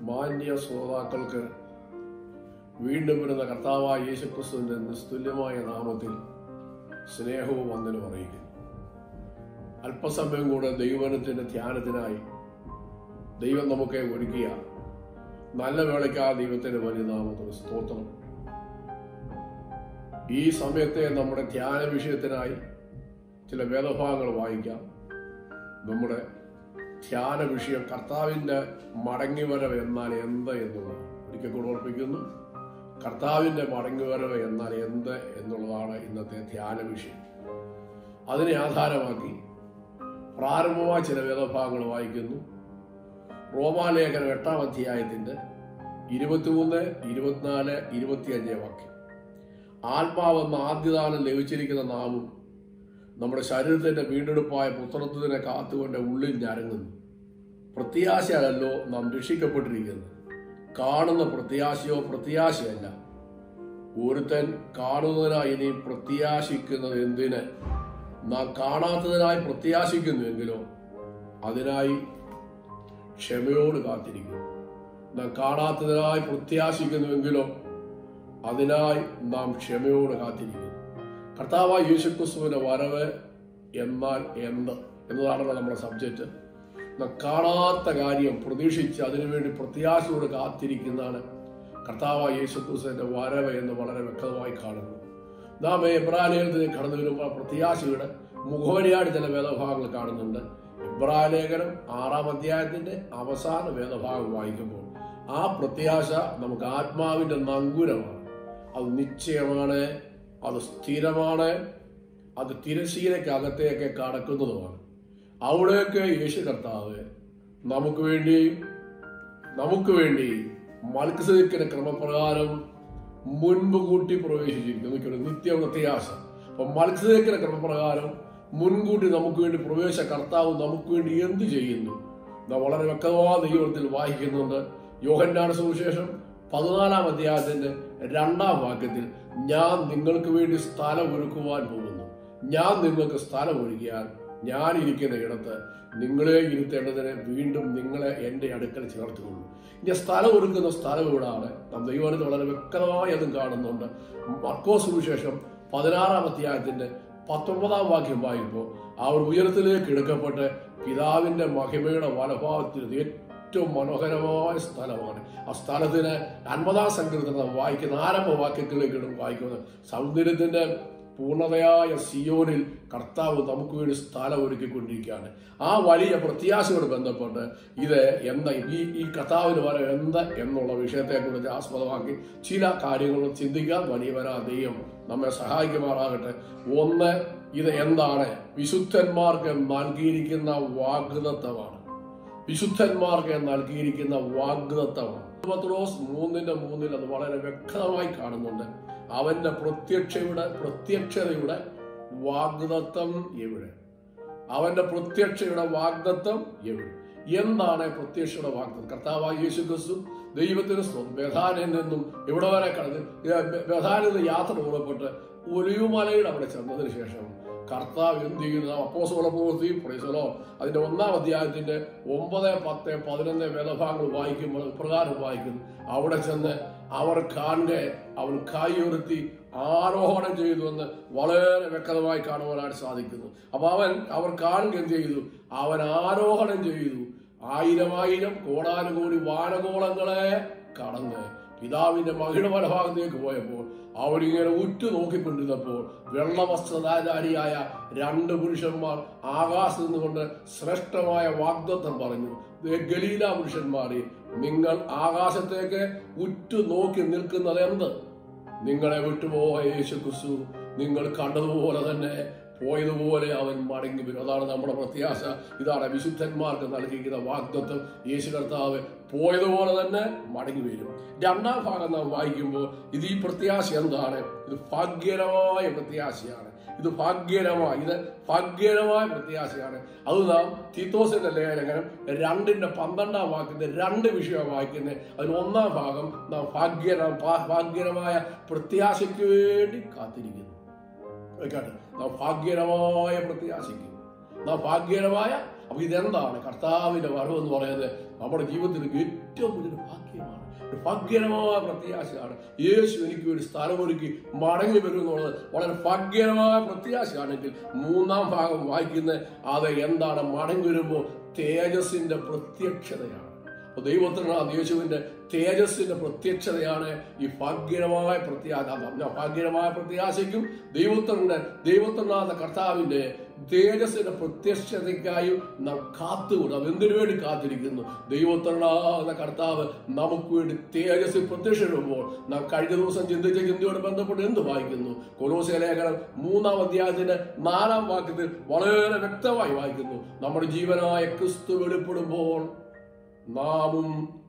മാന്യ ശ്രോതാക്കൾക്ക് വീണ്ടും വരുന്ന കർത്താവായ യേശുക്രിസ്തുവിന്റെ നിസ്തുല്യമായ നാമത്തിൽ സ്നേഹവും വന്ദനം അറിയിക്കുന്നു അല്പസമയം കൂടെ ദൈവനത്തിന്റെ ധ്യാനത്തിനായി ദൈവം നമുക്ക് ഒരുക്കിയ നല്ല വേളയ്ക്ക് ആ ദൈവത്തിന്റെ വലിയ നാമത്തിന് സ്തോത്രം ഈ സമയത്തെ നമ്മുടെ ധ്യാന വിഷയത്തിനായി ചില വേദഭാഗങ്ങൾ വായിക്കാം നമ്മുടെ ധ്യാന വിഷയം കർത്താവിന്റെ മടങ്ങിവരവ് എന്നാൽ എന്ത് എന്നുള്ളത് ഒരിക്കൽ കൂടെ ഓർപ്പിക്കുന്നു കർത്താവിന്റെ മടങ്ങിവരവ് എന്നാൽ എന്ത് എന്നുള്ളതാണ് ഇന്നത്തെ ധ്യാന വിഷയം അതിനെ ആധാരമാക്കി പ്രാരംഭമായ ചില വേദഭാഗങ്ങൾ വായിക്കുന്നു റോമാലേഖനം എട്ടാം അധ്യായത്തിന്റെ ഇരുപത്തിമൂന്ന് ഇരുപത്തിനാല് ഇരുപത്തിയഞ്ച് വാക്യം ആത്മാവെന്ന ആദ്യദാനം ലഭിച്ചിരിക്കുന്ന നാമും നമ്മുടെ ശരീരത്തിന്റെ വീണ്ടെടുപ്പായ പുത്രത്വത്തിനെ കാത്തുകൊണ്ട് ഉള്ളിൽ ഞരങ്ങുന്നു പ്രത്യാശയല്ലോ നാം രക്ഷിക്കപ്പെട്ടിരിക്കുന്നത് കാണുന്ന പ്രത്യാശയോ പ്രത്യാശയല്ല ഒരുത്തൻ കാണുന്നതിനായി ഇനി പ്രത്യാശിക്കുന്നത് എന്തിന് നാം കാണാത്തതിനായി പ്രത്യാശിക്കുന്നുവെങ്കിലോ അതിനായി ക്ഷമയോട് കാത്തിരിക്കുന്നു നാം കാണാത്തതിനായി പ്രത്യാശിക്കുന്നുവെങ്കിലോ അതിനായി നാം ക്ഷമയോട് കാത്തിരിക്കുന്നു കർത്താവായ യേശുക്രിസ്തുവിന്റെ വരവ് എന്നാൽ എന്ത് എന്നതാണല്ലോ നമ്മുടെ സബ്ജക്റ്റ് നാം കാണാത്ത കാര്യം പ്രതീക്ഷിച്ച് അതിനുവേണ്ടി പ്രത്യാശയോട് കാത്തിരിക്കുന്നതാണ് കർത്താവായ യേശുക്രിസ്തുവിന്റെ വരവ് എന്ന് വളരെ വ്യക്തമായി കാണുന്നു നാം എബ്രാലേഖനത്തിൽ കടന്നു വരുമ്പോൾ പ്രത്യാശയുടെ മുഖവരിയായിട്ട് ചില വേദഭാഗങ്ങൾ കാണുന്നുണ്ട് ഇബ്രാലേഖനം ആറാം അധ്യായത്തിന്റെ അവസാന വേദഭാഗം വായിക്കുമ്പോൾ ആ പ്രത്യാശ നമുക്ക് ആത്മാവിന്റെ നങ്കുരമാണ് അത് നിശ്ചയമാണ് അത് സ്ഥിരമാണ് അത് തിരശീലയ്ക്ക് അകത്തേക്ക് കടക്കുന്നതുമാണ് അവിടെയൊക്കെ യേശു കർത്താവ് നമുക്ക് വേണ്ടി നമുക്ക് വേണ്ടി മത്സ്യത്തിന്റെ ക്രമപ്രകാരം മുൻപ് കൂട്ടി പ്രവേശിച്ചിരിക്കുന്നു എനിക്കൊരു നിത്യ പ്രത്യാശ അപ്പൊ മത്സ്യത്തിന്റെ ക്രമപ്രകാരം മുൻകൂട്ടി നമുക്ക് വേണ്ടി പ്രവേശ കർത്താവ് നമുക്ക് വേണ്ടി എന്ത് ചെയ്യുന്നു നാം വളരെ വ്യക്തമായ ദൈവത്തിൽ വായിക്കുന്നുണ്ട് യോഹന്നാണ് സുവിശേഷം പതിനാലാം അധ്യായത്തിന്റെ രണ്ടാം വാക്യത്തിൽ ഞാൻ നിങ്ങൾക്ക് വേണ്ടി സ്ഥലം ഒരുക്കുവാൻ പോകുന്നു ഞാൻ നിങ്ങൾക്ക് സ്ഥലം ഒരുക്കിയാൽ ഞാൻ ഇരിക്കുന്ന ഇടത്ത് നിങ്ങളെ ഇരുത്തേണ്ടതിന് വീണ്ടും നിങ്ങളെ എൻ്റെ അടുക്കൽ ചേർത്തുകൊള്ളു ഇനി സ്ഥലം ഒരുക്കുന്ന സ്ഥലം ഇവിടാണ് നാം ദൈവത്തിൽ വളരെ വ്യക്തമായി അതും കാണുന്നുണ്ട് മർക്കോ സുവിശേഷം പതിനാറാം അധ്യായത്തിന്റെ പത്തൊമ്പതാം വാക്യം വായിക്കുമ്പോൾ അവർ ഉയരത്തിലേക്ക് എടുക്കപ്പെട്ട് പിതാവിന്റെ മഹിമയുടെ വലഭാഗത്തിൽ ഏറ്റവും മനോഹരമായ സ്ഥലമാണ് ആ സ്ഥലത്തിന് അൻപതാം സങ്കീർത്തനം വായിക്കുന്ന ആരംഭ വാക്യത്തിലേക്ക് വായിക്കുന്നത് സൗന്ദര്യത്തിന്റെ പൂർണ്ണതയായ സിയോനിൽ കർത്താവ് നമുക്ക് വേണ്ടി സ്ഥലം ഒരുക്കിക്കൊണ്ടിരിക്കുകയാണ് ആ വലിയ പ്രത്യാശയോട് ബന്ധപ്പെട്ട് ഇത് എന്താ ഈ ഈ കർത്താവിന് വരെ എന്ത് എന്നുള്ള വിഷയത്തെക്കുറിച്ച് ആസ്പദമാക്കി ചില കാര്യങ്ങൾ ചിന്തിക്കാൻ വലിയവരാ ദൈവം നമ്മെ സഹായിക്കുമാറാകട്ടെ ഒന്ന് ഇത് എന്താണ് വിശുദ്ധന്മാർക്ക് നൽകിയിരിക്കുന്ന വാഗ്ദത്തമാണ് വിശുദ്ധന്മാർക്ക് നൽകിയിരിക്കുന്ന വാഗ്ദത്തമാണ് പത്രോസ് മൂന്നിന്റെ മൂന്നിൽ അത് വളരെ വ്യക്തമായി കാണുന്നുണ്ട് അവന്റെ പ്രത്യക്ഷയുടെ പ്രത്യക്ഷതയുടെ വാഗ്ദത്തം എവിടെ അവന്റെ പ്രത്യക്ഷയുടെ വാഗ്ദത്തം എവിടെ എന്താണ് പ്രത്യക്ഷയുടെ വാഗ്ദത്തം കർത്താവായ യേശു ക്രിസ്തു ദൈവത്തിന് ബഥാനിൽ നിന്നും ഇവിടെ വരെ കടന്ന് ബഥാനിൽ നിന്ന് യാത്ര പുറപ്പെട്ട് ഒലിവുമലയുടെ അവിടെ ചെന്നതിന് ശേഷം കർത്താവ് എന്ത് ചെയ്യുന്നു അപ്പോസോള പ്രവൃത്തി പ്രൈസലോ അതിന്റെ ഒന്നാം അധ്യായത്തിന്റെ ഒമ്പത് പത്ത് പതിനൊന്ന് വേദഭാഗങ്ങൾ വായിക്കുമ്പോൾ പ്രകാരം വായിക്കുന്നു അവിടെ ചെന്ന് അവർ കാണെ അവൻ കായുയർത്തി ആരോഹണം ചെയ്തു എന്ന് വളരെ വ്യക്തമായി കാണുവാനായിട്ട് സാധിക്കുന്നു അപ്പൊ അവൻ അവർ കാണുക എന്ത് ചെയ്തു അവൻ ആരോഹണം ചെയ്തു ആയിരം ആയിരം കോടാനുകോടി വാനകോളങ്ങളെ കടന്ന് പിതാവിന്റെ മഹിഴ വലഭാഗത്തേക്ക് പോയപ്പോൾ അവരിങ്ങനെ ഉറ്റു നോക്കിക്കൊണ്ടിരുന്നപ്പോൾ വെള്ളവസ്ത്രധാരിയായ രണ്ട് പുരുഷന്മാർ ആകാശത്ത് നിന്നുകൊണ്ട് ശ്രേഷ്ഠമായ വാഗ്ദത്തം പറഞ്ഞു ഗലീല പുരുഷന്മാരെ നിങ്ങൾ ആകാശത്തേക്ക് ഉറ്റു നോക്കി നിൽക്കുന്നത് എന്ത് നിങ്ങളെ വിട്ടുപോയ യേശു ക്രിസ്തു നിങ്ങൾ കണ്ടതുപോലെ തന്നെ പോയതുപോലെ അവൻ മടങ്ങി വരും അതാണ് നമ്മുടെ പ്രത്യാശ ഇതാണ് വിശുദ്ധന്മാർക്ക് നൽകിയിരിക്കുന്ന വാഗ്ദത്വം യേശു കർത്താവ് പോയതുപോലെ തന്നെ മടങ്ങി വരും രണ്ടാം ഭാഗം നാം വായിക്കുമ്പോൾ ഇത് ഈ പ്രത്യാശ എന്താണ് ഇത് ഭാഗ്യകരമായ പ്രത്യാശയാണ് ഇത് ഭാഗ്യകരമായ ഇത് ഭാഗ്യകരമായ പ്രത്യാശയാണ് അത് നാം തീത്തോസിന്റെ ലേഖനം രണ്ടിന്റെ പന്ത്രണ്ടാം വാക്യത്തെ രണ്ട് വിഷയം വായിക്കുന്നത് അതിൽ ഒന്നാം ഭാഗം നാം ഭാഗ്യര ഭാഗ്യകരമായ പ്രത്യാശയ്ക്ക് വേണ്ടി കാത്തിരിക്കുന്നു കേട്ടെ നാം ഭാഗ്യകരമായ പ്രത്യാശിക്കുന്നു നാം ഭാഗ്യകരമായ അപ്പൊ ഇതെന്താണ് കർത്താവിന്റെ വരവ് എന്ന് പറയുന്നത് നമ്മുടെ ജീവിതത്തിൽ ഏറ്റവും വലിയൊരു ഭാഗ്യമാണ് ഒരു ഭാഗ്യകരമായ പ്രത്യാശയാണ് യേശു എനിക്ക് ഒരു സ്ഥലമൊരുക്കി മടങ്ങി വരും എന്നുള്ളത് വളരെ ഭാഗ്യകരമായ പ്രത്യാശയാണെങ്കിൽ മൂന്നാം ഭാഗം വായിക്കുന്നത് അത് എന്താണ് മടങ്ങി വരുമ്പോൾ തേജസ്സിന്റെ പ്രത്യക്ഷതയാണ് അപ്പൊ ദൈവത്തിനാണ് യേശുവിന്റെ തേജസ്സിന്റെ പ്രത്യക്ഷതയാണ് ഈ ഭാഗ്യകരമായ പ്രത്യാശ ഭാഗ്യകരമായ പ്രത്യാശയ്ക്കും ദൈവത്തിന്റെ ദൈവത്തിനാഥ കർത്താവിന്റെ തേജസ്സിന്റെ പ്രത്യക്ഷതയ്ക്കായും നാം കാത്തുകൊണ്ട് നാം എന്തിനു വേണ്ടി കാത്തിരിക്കുന്നു ദൈവത്തിനാകുന്ന കർത്താവ് നമുക്ക് വേണ്ടി തേജസ്സിൽ പ്രത്യക്ഷപ്പെടുമ്പോൾ നാം കഴിഞ്ഞ ദിവസം ചിന്തിച്ച ചിന്തയോട് ബന്ധപ്പെട്ട് എന്ത് വായിക്കുന്നു കൊലോസ ലേഖനം മൂന്നാം അധ്യായത്തിന്റെ നാലാം വാക്യത്തിൽ വളരെ വ്യക്തമായി വായിക്കുന്നു നമ്മുടെ ജീവനായ ക്രിസ്തു വെളിപ്പെടുമ്പോൾ നാമും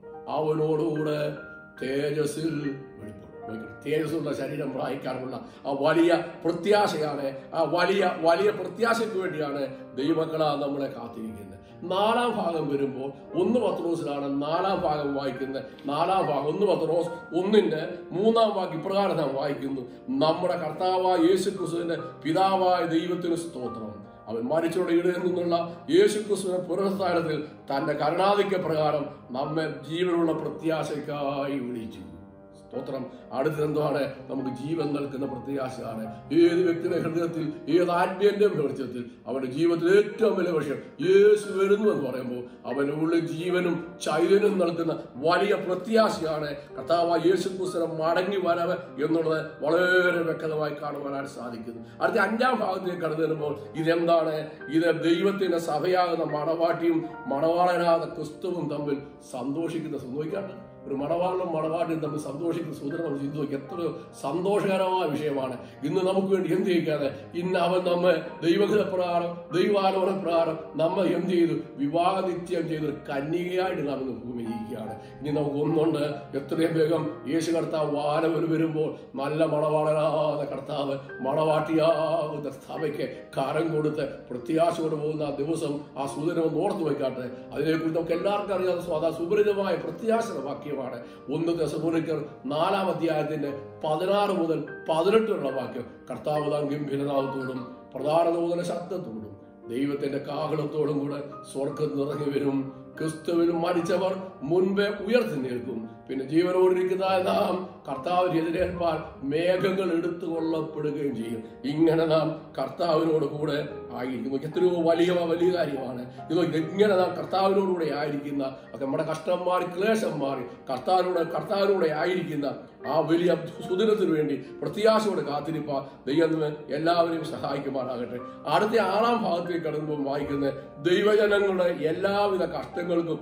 അവനോടുകൂടെ തേജസ്സിൽ വെളിപ്പെടും തേജസ്സുള്ള ശരീരം പ്രായിക്കാറുള്ള ആ വലിയ പ്രത്യാശയാണ് ആ വലിയ വലിയ പ്രത്യാശയ്ക്ക് വേണ്ടിയാണ് ദൈവമക്കളാ നമ്മളെ കാത്തിരിക്കുന്നത് നാലാം ഭാഗം വരുമ്പോൾ ഒന്ന് പത്രോസിലാണ് നാലാം ഭാഗം വായിക്കുന്നത് നാലാം ഭാഗം ഒന്ന് പത്രോസ് ഒന്നിന്റെ മൂന്നാം വാക്ക് ഇപ്രകാരം നാം വായിക്കുന്നു നമ്മുടെ കർത്താവായ യേശു ക്രിസ്തുവിന്റെ പിതാവായ ദൈവത്തിന് സ്തോത്രം അവൻ മരിച്ചോടെ ഇടയിൽ നിന്നുള്ള യേശു ക്രിസ്തുവിന്റെ പുനരുദ്ധാനത്തിൽ തന്റെ കരുണാധിക്യ പ്രകാരം നമ്മെ ജീവനുള്ള പ്രത്യാശയ്ക്കായി വിളിച്ചു സ്തോത്രം അടുത്തെന്താണ് നമുക്ക് ജീവൻ നൽകുന്ന പ്രത്യാശയാണ് ഏത് വ്യക്തിയുടെ ഹൃദയത്തിൽ ഏത് ആത്മീയന്റെ വെളിച്ചത്തിൽ അവന്റെ ജീവിതത്തിൽ ഏറ്റവും വലിയ വിഷയം യേശു വരുന്നു എന്ന് പറയുമ്പോൾ അവന്റെ ഉള്ളിൽ ജീവനും ചൈതന്യം നൽകുന്ന വലിയ പ്രത്യാശയാണ് കർത്താവ് യേശു ക്രിസ്തുവിനെ മടങ്ങി വരവ് എന്നുള്ളത് വളരെ വ്യക്തമായി കാണുവാനായിട്ട് സാധിക്കുന്നു അടുത്ത അഞ്ചാം ഭാഗത്തേക്ക് കടന്നു വരുമ്പോൾ ഇതെന്താണ് ഇത് ദൈവത്തിന്റെ സഭയാകുന്ന മണവാട്ടിയും മണവാളനാകുന്ന ക്രിസ്തുവും തമ്മിൽ സന്തോഷിക്കുന്ന സംഭവിക്കാണ്ട് ഒരു മണവാളിനും മണവാട്ടിയും തമ്മിൽ സന്തോഷിക്കുന്ന സൂചന നമ്മൾ ചിന്തി നോക്കി എത്ര സന്തോഷകരമായ വിഷയമാണ് ഇന്ന് നമുക്ക് വേണ്ടി എന്ത് ചെയ്യിക്കാതെ ഇന്ന് അവൻ നമ്മെ ദൈവഹിത പ്രകാരം ദൈവാലോചന പ്രകാരം നമ്മെ എന്ത് ചെയ്തു വിവാഹ നിശ്ചയം ചെയ്ത് ഒരു കന്യകയായിട്ട് നാം ഇന്ന് ഭൂമി ജീവിക്കുകയാണ് ഇനി നമുക്ക് ഒന്നുണ്ട് എത്രയും വേഗം യേശു കർത്താവ് വാനവർ വരുമ്പോൾ നല്ല മണവാളനാകുന്ന കർത്താവ് മണവാട്ടിയാകുന്ന സഭയ്ക്ക് കരം കൊടുത്ത് പ്രത്യാശയോടെ പോകുന്ന ആ ദിവസം ആ സൂചന ഒന്ന് ഓർത്തു വയ്ക്കാട്ടെ അതിനെക്കുറിച്ച് നമുക്ക് എല്ലാവർക്കും അറിയാവുന്ന സ്വാദാ സുപരിതമായ പ്രത്യാശ വാക്യമാണ് ഒന്ന് ദശമൂലിക്കർ നാലാം അധ്യായത്തിന്റെ പതിനാറ് മുതൽ പതിനെട്ട് വരെയുള്ള വാക്യം കർത്താവ് താൻ ഗംഭീരനാഥത്തോടും പ്രധാന നൂതന ശബ്ദത്തോടും ദൈവത്തിന്റെ കാഹളത്തോടും കൂടെ സ്വർഗം നിറങ്ങി വരും ക്രിസ്തുവിനും മരിച്ചവർ മുൻപേ ഉയർത്തി നിൽക്കും പിന്നെ ജീവനോടിരിക്കുന്നതായ നാം കർത്താവിന് എതിരേൽപ്പാൻ മേഘങ്ങൾ എടുത്തു കൊള്ളപ്പെടുകയും ചെയ്യും ഇങ്ങനെ നാം കർത്താവിനോട് കൂടെ ആയിരിക്കും എത്രയോ വലിയ വലിയ കാര്യമാണ് ഇത് ഇങ്ങനെ നാം കർത്താവിനോട് കൂടെ ആയിരിക്കുന്ന അത് നമ്മുടെ കഷ്ടം മാറി ക്ലേശം മാറി കർത്താവിനോട് കർത്താവിനോടെ ആയിരിക്കുന്ന ആ വലിയ സുദിനത്തിന് വേണ്ടി പ്രത്യാശയോടെ കാത്തിരിപ്പാൻ ദൈവം എല്ലാവരെയും സഹായിക്കുമാറാകട്ടെ അടുത്ത ആറാം ഭാഗത്തേക്ക് കടന്നുമ്പോൾ വായിക്കുന്ന ദൈവജനങ്ങളുടെ എല്ലാവിധ കഷ്ടങ്ങൾക്കും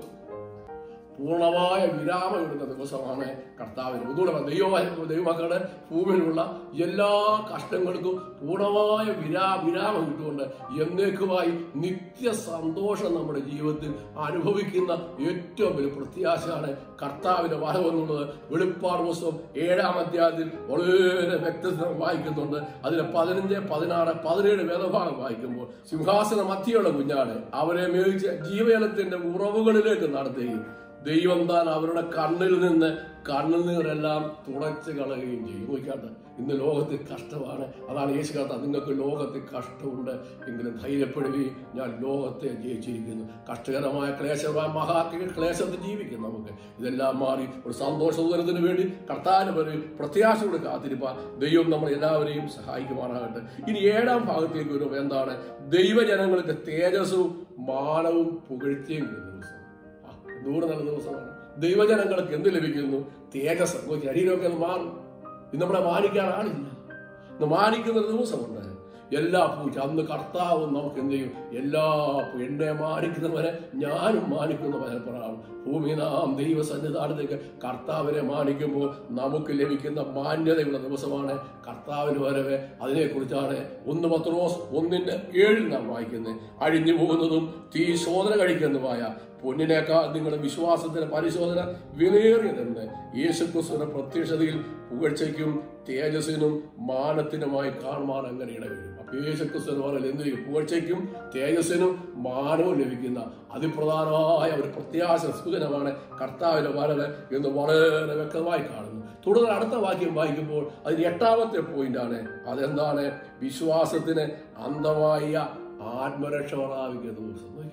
പൂർണ്ണമായ വിരാമം ഇടുന്ന ദിവസമാണ് കർത്താവിന് ഒന്നുകൂടെ പറയാം. ദൈവ ദൈവമക്കളുടെ ഭൂമിയിലുള്ള എല്ലാ കഷ്ടങ്ങൾക്കും പൂർണ്ണമായ വിരാ വിരാമം ഇട്ടുകൊണ്ട് എന്നേക്കുമായി നിത്യ സന്തോഷം നമ്മുടെ ജീവിതത്തിൽ അനുഭവിക്കുന്ന ഏറ്റവും വലിയ പ്രത്യാശയാണ് കർത്താവിന്റെ വരവെന്നുള്ളത് വെളിപ്പാട് പുസ്തകം ഏഴാം അധ്യായത്തിൽ വളരെ വ്യക്തത വായിക്കുന്നുണ്ട് അതിലെ പതിനഞ്ച് പതിനാറ് പതിനേഴ് വേദഭാഗം വായിക്കുമ്പോൾ സിംഹാസന മധ്യയുള്ള കുഞ്ഞാണ് അവരെ മേടിച്ച് ജീവജലത്തിന്റെ ഉറവുകളിലേക്ക് നടത്തുകയും ദൈവം താൻ അവരുടെ കണ്ണിൽ നിന്ന് കണ്ണുനീരെല്ലാം തുടച്ചു കളയുകയും ചെയ്യും നോക്കാട്ടെ ഇന്ന് ലോകത്തിൽ കഷ്ടമാണ് അതാണ് യേശു കഥ നിങ്ങൾക്ക് ലോകത്തിൽ കഷ്ടമുണ്ട് എങ്കിലും ധൈര്യപ്പെടുകയും ഞാൻ ലോകത്തെ ജയിച്ചിരിക്കുന്നു കഷ്ടകരമായ ക്ലേശമായ മഹാ ക്ലേശത്തിൽ ജീവിക്കും നമുക്ക് ഇതെല്ലാം മാറി ഒരു സന്തോഷദൂരത്തിന് വേണ്ടി കർത്താവിന് വരെ പ്രത്യാശയോടെ കാത്തിരിപ്പാൻ ദൈവം നമ്മൾ എല്ലാവരെയും സഹായിക്കുമാറാകട്ടെ ഇനി ഏഴാം ഭാഗത്തേക്ക് വരുമ്പോൾ എന്താണ് ദൈവജനങ്ങൾക്ക് തേജസ്സും മാനവും പുകഴ്ത്തിയും കിട്ടുന്ന ദിവസം ആ, നൂറ് നല്ല ദിവസമാണ് ദൈവജനങ്ങൾക്ക് എന്ത് ലഭിക്കുന്നു തേജസ് ഓ, ശരീരമൊക്കെ ഒന്ന് മാറും ഇന്ന് നമ്മളെ മാനിക്കാൻ ആളില്ല ഇന്ന് മാനിക്കുന്ന ഒരു ദിവസമുണ്ട് എല്ലാ പൂച്ച അന്ന് കർത്താവും നമുക്ക് എന്ത് ചെയ്യും എല്ലാ പൂ- എന്നെ മാനിക്കുന്നവരെ ഞാനും മാനിക്കുന്ന പരപ്പറാണ് ഭൂമി നാം ദൈവ സന്നിധാനത്തേക്ക് കർത്താവിനെ മാനിക്കുമ്പോൾ നമുക്ക് ലഭിക്കുന്ന മാന്യതയുള്ള ദിവസമാണ് കർത്താവിന് വരവ് അതിനെക്കുറിച്ചാണ് ഒന്ന് പത്രോസ് ഒന്നിന്റെ ഏഴിൽ നാം വായിക്കുന്നത് അഴിഞ്ഞു പോകുന്നതും തീ ശോധന കഴിക്കുന്നതുമായ പൊന്നിനേക്കാൾ നിങ്ങളുടെ വിശ്വാസത്തിന്റെ പരിശോധന വിലയേറിയതെന്ന് യേശുക്രിസ്തുവിന്റെ പ്രത്യക്ഷതയിൽ പുകഴ്ചയ്ക്കും തേജസ്സിനും മാനത്തിനുമായി കാണുവാൻ അങ്ങനെ ഇടവരും അപ്പൊ യേശുക്രിസ്തു പറഞ്ഞാൽ എന്ത് ചെയ്യും പുകഴ്ചയ്ക്കും തേജസ്സിനും മാനവും ലഭിക്കുന്ന അതിപ്രധാനമായ ഒരു പ്രത്യാശ സൂചനമാണ് കർത്താവിന്റെ വരവ് എന്ന് വളരെ വ്യക്തമായി കാണുന്നു തുടർന്ന് അടുത്ത വാക്യം വായിക്കുമ്പോൾ അതിന് എട്ടാമത്തെ പോയിന്റാണ് അതെന്താണ് വിശ്വാസത്തിന് അന്ധമായ ആത്മരക്ഷ പ്രാപിക്കുന്ന ദിവസം നോക്കാട്ടെ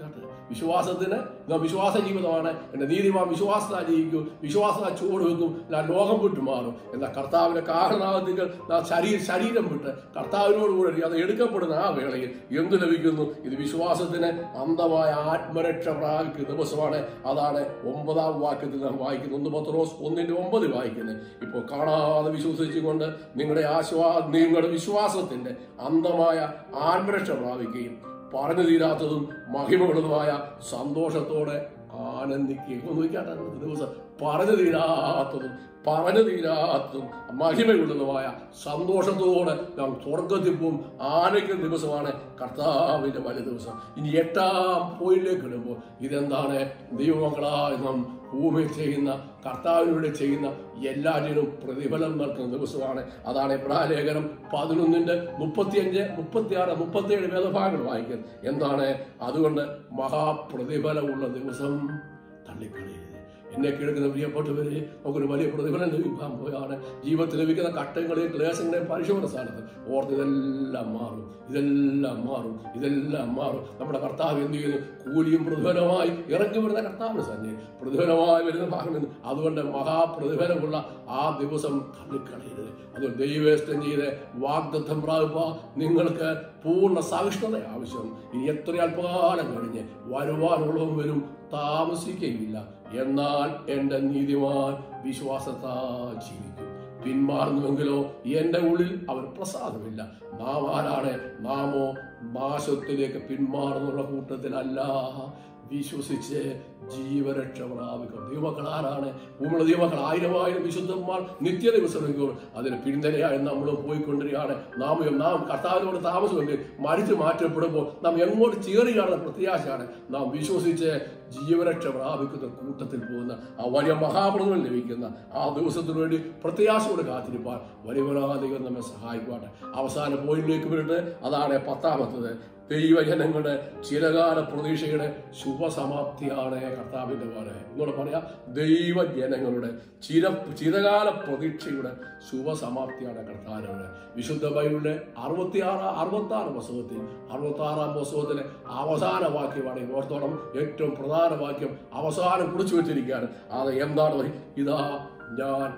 വിശ്വാസത്തിന് ഞാൻ വിശ്വാസ ജീവിതമാണ് എൻ്റെ നീതിമാൻ വിശ്വാസത്താൽ ജീവിക്കും വിശ്വാസത്താൽ ചുവട് വെക്കും ഞാൻ ലോകം വിട്ടു മാറും എന്നാൽ കർത്താവിന്റെ കാരണാവധികൾ നാം ശരീര ശരീരം വിട്ട് കർത്താവിനോട് കൂടെ അത് എടുക്കപ്പെടുന്ന ആ വേളയിൽ എന്ത് ലഭിക്കുന്നു ഇത് വിശ്വാസത്തിന് അന്ധമായ ആത്മരക്ഷ പ്രാപിക്കുന്ന ദിവസമാണ് അതാണ് ഒമ്പതാം വാക്യത്തിൽ നാം വായിക്കുന്നത് ഒന്ന് പത്രോസ് ഒന്നിന്റെ ഒമ്പത് വായിക്കുന്നത് ഇപ്പോൾ കാണാതെ വിശ്വസിച്ചുകൊണ്ട് നിങ്ങളുടെ ആശ്വാ നിങ്ങളുടെ വിശ്വാസത്തിന്റെ അന്ധമായ ആത്മരക്ഷ പ്രാപിക്കുകയും പറഞ്ഞു തീരാത്തതും മഹിമകളുമായ സന്തോഷത്തോടെ ആനന്ദിക്കുകയും ഒന്ന് നോക്കിയാട്ടെ അന്നത്തെ ദിവസം പറഞ്ഞു തീരാത്തതും പറഞ്ഞു തീരാത്തതും മഹിമയുള്ളതുമായ സന്തോഷത്തോടെ നാം സ്വർഗത്തിൽ പോവും ആനയ്ക്കുന്ന ദിവസമാണ് കർത്താവിന്റെ വലിയ ദിവസം ഇനി എട്ടാം പോയിന്റിലേക്ക് ഇടുമ്പോൾ ഇതെന്താണ് ദൈവമക്കളായി നാം ഭൂമിയിൽ ചെയ്യുന്ന കർത്താവിലൂടെ ചെയ്യുന്ന എല്ലാറ്റിനും പ്രതിഫലം നൽകുന്ന ദിവസമാണ് അതാണ് എബ്രാലേഖനം പതിനൊന്നിന്റെ മുപ്പത്തിയഞ്ച് മുപ്പത്തിയാറ് മുപ്പത്തിയേഴ് വേദഭാഗങ്ങൾ വായിക്കുന്നത് എന്താണ് അതുകൊണ്ട് മഹാപ്രതിഫലമുള്ള ദിവസം തള്ളിക്കളയരുത് എന്നെ കേൾക്കുന്ന പ്രിയപ്പെട്ടവരെ നമുക്കൊരു വലിയ പ്രതിഫലം ലഭിക്കാൻ പോയാണ് ജീവിതത്തിൽ ലഭിക്കുന്ന കട്ടങ്ങളെയും ക്ലേശങ്ങളെയും പരിശോധന സ്ഥാനത്ത് ഓർത്ത് ഇതെല്ലാം മാറും ഇതെല്ലാം മാറും ഇതെല്ലാം മാറും നമ്മുടെ കർത്താവ് എന്ത് ചെയ്യുന്നു കൂലിയും പ്രതിഫലമായി ഇറങ്ങി വരുന്ന കർത്താവിന് തന്നെ പ്രതിഫലമായി വരുന്ന ഭാഗം അതുകൊണ്ട് മഹാപ്രതിഫലമുള്ള ആ ദിവസം തള്ളിക്കളയരുത് അത് ദൈവേഷ്ടം ചെയ്ത് വാഗ്ദത്തം പ്രാപിപ്പ നിങ്ങൾക്ക് പൂർണ്ണ സഹിഷ്ണുത ആവശ്യം ഇനി എത്ര അല്പകാലം കഴിഞ്ഞ് വരുവാനുള്ളതും വരും താമസിക്കുകയില്ല എന്നാൽ എൻ്റെ നീതിമാൻ വിശ്വാസത്താ ജീവിക്കും പിന്മാറുന്നുവെങ്കിലോ എന്റെ ഉള്ളിൽ അവർ പ്രസാദമില്ല നാം ആരാണ് നാമോ നാശത്തിലേക്ക് പിന്മാറുന്നുള്ള കൂട്ടത്തിലല്ല വിശ്വസിച്ച് ജീവരക്ഷ പ്രാപിക്കും ദൈവമക്കൾ ആരാണ് ഭൂമിയുടെ ദൈവമക്കൾ ആയിരമായിരം വിശുദ്ധന്മാർ നിത്യത വിശ്രമിക്കും അതിന് പിന്തുണയായി നമ്മൾ പോയിക്കൊണ്ടിരിക്കുകയാണ് നാം നാം കർത്താവിനോട് താമസമുണ്ട് മരിച്ചു മാറ്റപ്പെടുമ്പോൾ നാം എങ്ങോട്ട് ചേറുകയാണെന്ന പ്രത്യാശയാണ് നാം വിശ്വസിച്ച് ജീവരക്ഷ പ്രാപിക്കുന്ന കൂട്ടത്തിൽ പോകുന്ന ആ വലിയ മഹാപ്രഭുവിൽ ലഭിക്കുന്ന ആ ദിവസത്തിനു വേണ്ടി പ്രത്യാശയോടെ കാത്തിരിപ്പാൻ വലിയവരാധികം നമ്മെ സഹായിക്കുവാട്ടെ അവസാന പോയിന്റിലേക്ക് വരട്ടെ അതാണ് പത്താമത്തത് ദൈവജനങ്ങളുടെ ചിരകാല പ്രതീക്ഷയുടെ ശുഭസമാപ്തിയാണ് കർത്താവിന്റെ പോലെ ഇങ്ങോട്ട് പറയാം ദൈവജനങ്ങളുടെ ചിര ചിരകാല പ്രതീക്ഷയുടെ ശുഭസമാപ്തിയാണ് കർത്താവിന്റെ വിശുദ്ധ ബൈബിളിലെ അറുപത്തിയാറ് അറുപത്തി ആറ് പുസ്തകത്തിൽ അറുപത്തി ആറാം പുസ്തകത്തിലെ അവസാന വാക്യമാണ് ഈ ഓർത്തോളം ഏറ്റവും പ്രധാന വാക്യം അവസാനം കുറിച്ചു വെച്ചിരിക്കുകയാണ് അത് എന്താണ് ഇതാ ഞാൻ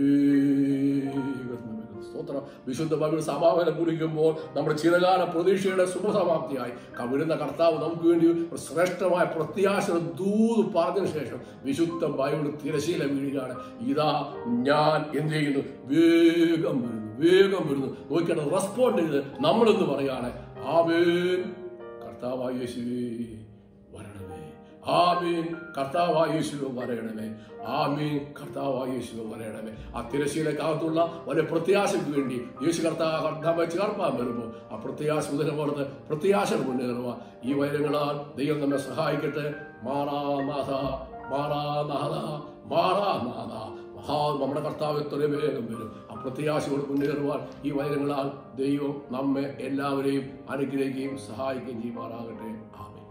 വേഗം സ്തോത്രം വിശുദ്ധ ബൈബിൾ സമാപനം കുറിക്കുമ്പോൾ നമ്മുടെ ചിരകാല പ്രതീക്ഷയുടെ ശുഭസമാപ്തിയായി കവിടുന്ന കർത്താവ് നമുക്ക് വേണ്ടി ഒരു ശ്രേഷ്ഠമായ പ്രത്യാശ ദൂത് പറഞ്ഞതിന് ശേഷം വിശുദ്ധ ബൈബിൾ തിരശീല വീഴുകയാണ് ഇതാ ഞാൻ എന്ത് ചെയ്യുന്നു വേഗം വരുന്നു വേഗം വരുന്നു നോക്കിയാണ് റെസ്പോണ്ട് ചെയ്ത് നമ്മളെന്ന് പറയാണ് ആവേൻ കർത്താവായ യേശുവേ വരണമേ ആമീൻ കർത്താവായ യേശുവേ വരണമേ ആമീൻ കർത്താവായ യേശുവേ വരണമേ ആ തിരശീലക്കകത്തുള്ള വലിയ പ്രത്യാശയ്ക്ക് വേണ്ടി യേശു കർത്താവ് കർത്താവ് ചേർപ്പാൻ വരുമ്പോൾ ആ പ്രത്യാശ ഉദരമോർത്ത് പ്രത്യാശ മുന്നേറുക ഈ വൈരങ്ങളാൽ ദൈവം നമ്മെ സഹായിക്കട്ടെ മാറാനാഥ മാറാനാഥ മാറാനാഥ മഹാ നമ്മുടെ കർത്താവ് എത്ര വേഗം വരും ആ പ്രത്യാശയോട് മുന്നേറുവാൻ ഈ വചനങ്ങളാൽ ദൈവം നമ്മെ എല്ലാവരെയും അനുഗ്രഹിക്കുകയും സഹായിക്കുകയും ചെയ്യുമാറാകട്ടെ ആമേ